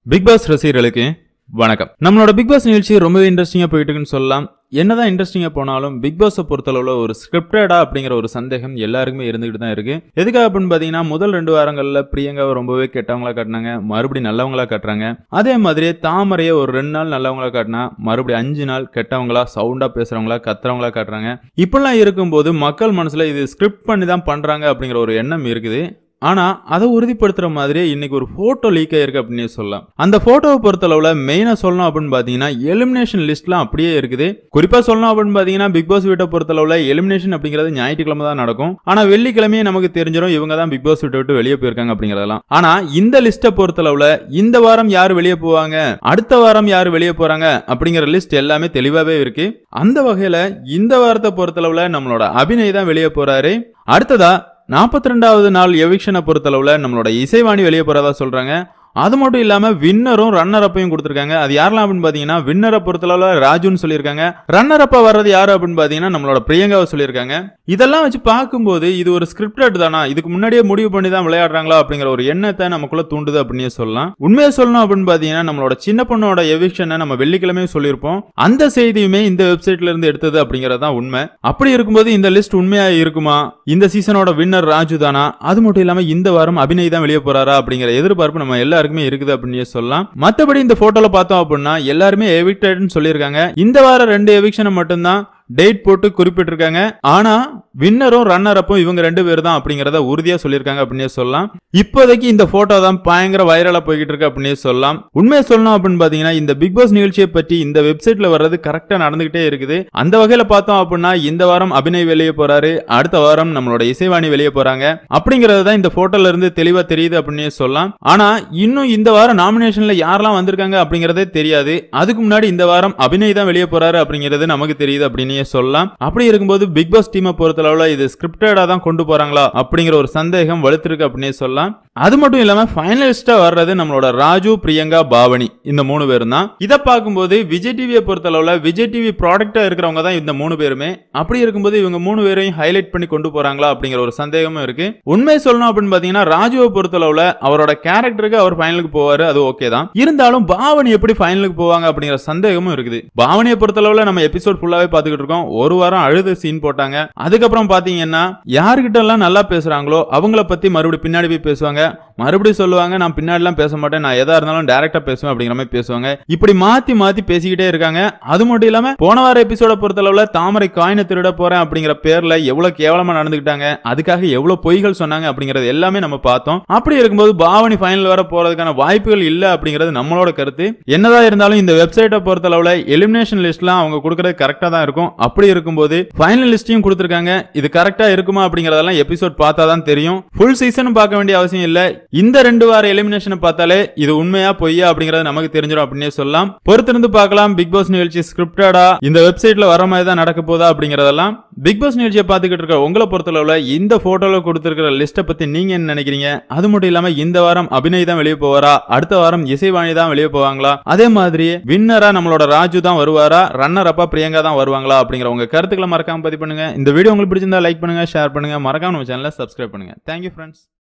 big pass ரசிகர்களுக்கு வணக்கம் நம்மளோட பிக் பாஸ் நிகழ்ச்சி ரொம்பவே இன்ட்ரெஸ்டிங்கா போயிட்டு இருக்குன்னு சொல்லலாம் என்னதான் இன்ட்ரெஸ்டிங்கா போனாலும் பிக் பாஸை பொறுத்தளவுல ஒரு ஸ்கிரிப்டடா அப்படிங்கிற ஒரு சந்தேகம் எல்லாருக்குமே இருந்துகிட்டு தான் இருக்கு எதுக்காக அப்படின்னு பாத்தீங்கன்னா முதல் ரெண்டு வாரங்கள்ல பிரியங்காவை ரொம்பவே கெட்டவங்களா காட்டினாங்க மறுபடியும் நல்லவங்களா காட்டுறாங்க அதே மாதிரியே தாமரையை ஒரு ரெண்டு நாள் நல்லவங்களா காட்டினா மறுபடியும் அஞ்சு நாள் கெட்டவங்களா சவுண்டா பேசுறவங்களா கத்துறவங்களா காட்டுறாங்க இப்படிலாம் இருக்கும்போது மக்கள் மனசுல இது ஸ்கிரிப்ட் பண்ணி தான் பண்றாங்க அப்படிங்கிற ஒரு எண்ணம் இருக்குது ஆனா அதை உறுதிப்படுத்துற மாதிரியே இன்னைக்கு ஒரு போட்டோ லீக் ஆயிருக்கு அப்படின்னு சொல்லலாம் அந்த போட்டோவை பொறுத்தளவுல மெயினா சொல்லணும் அப்படின்னு பாத்தீங்கன்னா எலிமினேஷன் லிஸ்ட்லாம் அப்படியே இருக்குது குறிப்பா சொல்லணும் அப்படின்னு பாத்தீங்கன்னா பிக் பாஸ் வீட்டை பொறுத்தளவுல எலிமினேஷன் அப்படிங்கிறது ஞாயிற்றுக்கிழமை தான் நடக்கும் ஆனா வெள்ளிக்கிழமையே நமக்கு தெரிஞ்சிடும் இவங்க தான் பிக் பாஸ் வீட்டை விட்டு வெளியே போயிருக்காங்க அப்படிங்கறதெல்லாம் ஆனா இந்த லிஸ்ட்டை பொறுத்தளவுல இந்த வாரம் யார் வெளியே போவாங்க அடுத்த வாரம் யார் வெளியே போறாங்க அப்படிங்கிற லிஸ்ட் எல்லாமே தெளிவாவே இருக்கு அந்த வகையில இந்த வாரத்தை பொறுத்தளவுல நம்மளோட அபிநய் தான் வெளியே போறாரு அடுத்ததா நாற்பத்தி ரெண்டாவது நாள் எவிக்ஷனை பொறுத்தளவுல நம்மளோட இசைவாணி வெளியே போறதா சொல்றாங்க அது மட்டும் இல்லாம வின்னரும் ரன்னர் அப்பையும் கொடுத்துருக்காங்க அது யாரெல்லாம் அப்படின்னு பாத்தீங்கன்னா வின்னரை பொறுத்தளவுல ராஜுன்னு சொல்லியிருக்காங்க ரன்னர் அப்பா வர்றது யாரு அப்படின்னு பாத்தீங்கன்னா நம்மளோட பிரியங்காவை சொல்லியிருக்காங்க இதெல்லாம் வச்சு பார்க்கும்போது இது ஒரு ஸ்கிரிப்டட் தானா இதுக்கு முன்னாடியே முடிவு பண்ணி தான் விளையாடுறாங்களா அப்படிங்கிற ஒரு எண்ணத்தை நமக்குள்ள தூண்டுது அப்படின்னு சொல்லலாம் உண்மையை சொல்லணும் அப்படின்னு பாத்தீங்கன்னா நம்மளோட சின்ன பொண்ணோட எவிக்ஷனை நம்ம வெள்ளிக்கிழமையும் சொல்லியிருப்போம் அந்த செய்தியுமே இந்த வெப்சைட்ல இருந்து எடுத்தது அப்படிங்கறது தான் உண்மை அப்படி இருக்கும்போது இந்த லிஸ்ட் உண்மையா இருக்குமா இந்த சீசனோட வின்னர் ராஜு தானா அது மட்டும் இல்லாம இந்த வாரம் அபிநய் தான் வெளியே போறாரா அப்படிங்கிற எதிர்பார்ப்பு நம்ம எல்லாருக்குமே இருக்குது அப்படின்னு சொல்லலாம் மத்தபடி இந்த போட்டோல பார்த்தோம் அப்படின்னா எல்லாருமே எவிக்டட்னு சொல்லியிருக்காங்க இந்த வாரம் ரெண்டு எவிக்ஷனை மட்டும்தான் டேட் போட்டு குறிப்பிட்டிருக்காங்க ஆனா வின்னரும் ரன்னர் அப்பும் இவங்க ரெண்டு பேர் தான் அப்படிங்கறத உறுதியா சொல்லியிருக்காங்க அப்படின்னே சொல்லலாம் இப்போதைக்கு இந்த போட்டோ தான் பயங்கர வைரலா போய்கிட்டு இருக்கு அப்படின்னே சொல்லலாம் உண்மையை சொல்லணும் அப்படின்னு பாத்தீங்கன்னா இந்த பிக் பாஸ் நிகழ்ச்சியை பற்றி இந்த வெப்சைட்ல வர்றது கரெக்டா நடந்துகிட்டே இருக்குது அந்த வகையில பார்த்தோம் அப்படின்னா இந்த வாரம் அபிநய் வெளியே போறாரு அடுத்த வாரம் நம்மளோட இசைவாணி வெளியே போறாங்க அப்படிங்கறது தான் இந்த போட்டோல இருந்து தெளிவா தெரியுது அப்படின்னே சொல்லலாம் ஆனா இன்னும் இந்த வாரம் நாமினேஷன்ல யாரெல்லாம் வந்திருக்காங்க அப்படிங்கறதே தெரியாது அதுக்கு முன்னாடி இந்த வாரம் அபிநய் தான் வெளியே போறாரு அப்படிங்கிறது நமக்கு தெரியுது அப்படின்னு சொல்லலாம் அப்படி இருக்கும்போது பிக் பாஸ் டீமை பொறுத்தளவுல இது ஸ்கிரிப்டடா தான் கொண்டு போறாங்களா அப்படிங்கிற ஒரு சந்தேகம் வலுத்திருக்கு அப்படின்னு சொல்லலாம் அது மட்டும் இல்லாம ஃபைனலிஸ்டா வர்றது நம்மளோட ராஜு பிரியங்கா பாவனி இந்த மூணு பேரும் தான் இதை பார்க்கும்போது விஜய் டிவியை பொறுத்தளவுல விஜய் டிவி ப்ராடக்டா இருக்கிறவங்க தான் இந்த மூணு பேருமே அப்படி இருக்கும்போது இவங்க மூணு பேரையும் ஹைலைட் பண்ணி கொண்டு போறாங்களா அப்படிங்கிற ஒரு சந்தேகமும் இருக்கு உண்மை சொல்லணும் அப்படின்னு பாத்தீங்கன்னா ராஜுவை பொறுத்தளவுல அவரோட கேரக்டருக்கு அவர் ஃபைனலுக்கு போவாரு அது ஓகே தான் இருந்தாலும் பாவனி எப்படி ஃபைனலுக்கு போவாங்க அப்படிங்கிற சந்தேகமும் இருக்குது பாவனியை பொறுத்தளவுல நம்ம எபிசோட் ஃபுல்லாவே பாத்துக்கிட்டு இருக்கோம் ஒரு வாரம் அழுது சீன் போட்டாங்க அதுக்கப்புறம் பாத்தீங்கன்னா யாருகிட்ட எல்லாம் நல்லா பேசுறாங்களோ அவங்கள பத்தி மறுபடியும் பின்னாடி போய் பேசுவாங்க மறுபடியும் சொல்லுவாங்க நான் பின்னாடிலாம் பேச மாட்டேன் நான் எதா இருந்தாலும் டேரக்டா பேசுவேன் அப்படிங்கிற மாதிரி பேசுவாங்க இப்படி மாத்தி மாத்தி பேசிக்கிட்டே இருக்காங்க அது மட்டும் இல்லாம போன வார எபிசோட பொறுத்தளவுல தாமரை காயினை திருட போறேன் அப்படிங்கிற பேர்ல எவ்வளவு கேவலமா நடந்துக்கிட்டாங்க அதுக்காக எவ்வளவு பொய்கள் சொன்னாங்க அப்படிங்கறது எல்லாமே நம்ம பார்த்தோம் அப்படி இருக்கும்போது பாவனி ஃபைனல் வர போறதுக்கான வாய்ப்புகள் இல்ல அப்படிங்கிறது நம்மளோட கருத்து என்னதான் இருந்தாலும் இந்த வெப்சைட்டை பொறுத்தளவுல எலிமினேஷன் லிஸ்ட்லாம் அவங்க கொடுக்கறது கரெக்டா தான் இருக்கும் அப்படி இருக்கும்போது ஃபைனல் லிஸ்டையும் கொடுத்துருக்காங்க இது கரெக்டா இருக்குமா அப்படிங்கறதெல்லாம் எபிசோட் பார்த்தா தான் தெரியும் ஃபுல் சீசனும் பார்க்க வேண்டிய அவசியம் இல்ல இந்த ரெண்டு வார எலிமினேஷனை பார்த்தாலே இது உண்மையா பொய்யா அப்படிங்கறது நமக்கு தெரிஞ்சிடும் அப்படின்னே சொல்லலாம் பொறுத்திருந்து பார்க்கலாம் பிக் பாஸ் நிகழ்ச்சி ஸ்கிரிப்டடா இந்த வெப்சைட்ல வர மாதிரி தான் நடக்க போதா அப்படிங்கறதெல்லாம் பிக் பாஸ் நிகழ்ச்சியை பார்த்துக்கிட்டு இருக்க உங்களை பொறுத்தளவுல இந்த போட்டோல கொடுத்திருக்கிற லிஸ்ட்டை பத்தி நீங்க என்ன நினைக்கிறீங்க அது மட்டும் இல்லாம இந்த வாரம் அபிநய் தான் வெளியே போவாரா அடுத்த வாரம் இசைவாணி தான் வெளியே போவாங்களா அதே மாதிரி வின்னரா நம்மளோட ராஜு தான் வருவாரா ரன்னர் அப்பா பிரியங்கா தான் வருவாங்களா அப்படிங்கிற உங்க கருத்துக்களை மறக்காம பதிவு பண்ணுங்க இந்த வீடியோ உங்களுக்கு பிடிச்சிருந்தா லைக் பண்ணுங்க ஷேர் பண்ணுங்க மறக்காம நம்ம சேனலை சப்ஸ்கிரைப் பண்ணுங்க தேங்க்யூ ஃப்ரெண்ட்ஸ்